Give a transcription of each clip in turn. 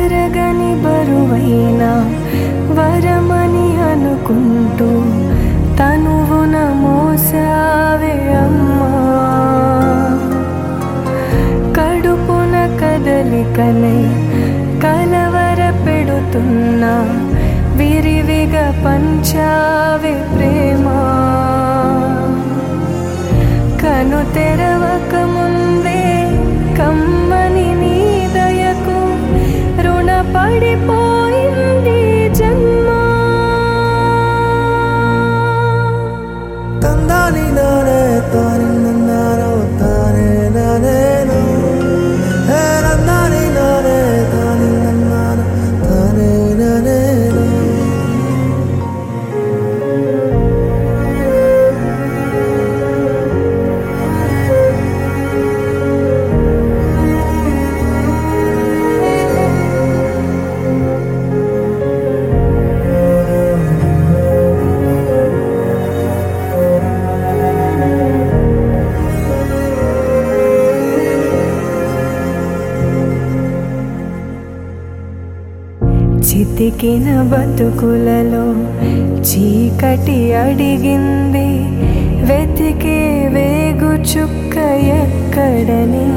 తరగని బరువైన వరమని అనుకుంటూ తనువున మోసావే అమ్మా కడుపున కదలికలే కలవర పెడుతున్నా విరివిగా పంచావే ప్రేమ కను తెరవక ముందే కమ్మని నీ దయకు రుణపడిపోయింది జన్మ ತಂದಾನಿ ನಾನೇ ತಾನೆ ನನ್ನಾರೋ ತಾನೇ ನಾನೇನು ಹೇ ನಂದಾನಿ ನಾನೇ ತಾನೆ ನನ್ನಾನ ತಾನೇ ನಾನೇನು చితికిన బతుకులలో చీకటి అడిగింది వెతికే వేగు చుక్క ఎక్కడని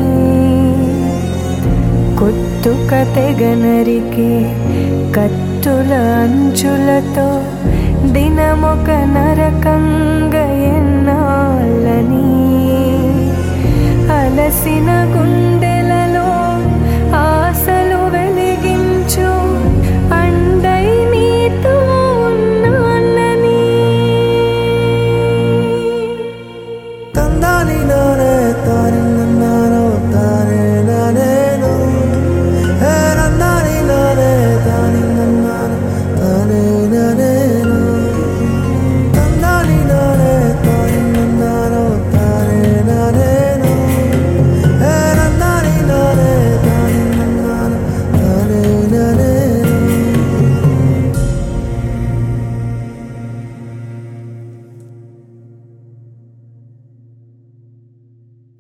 కొత్తుక తెగనరికే కత్తుల అంచులతో దినమొక నరకంగ ఎన్నాళ్ళని అలసిన గుండె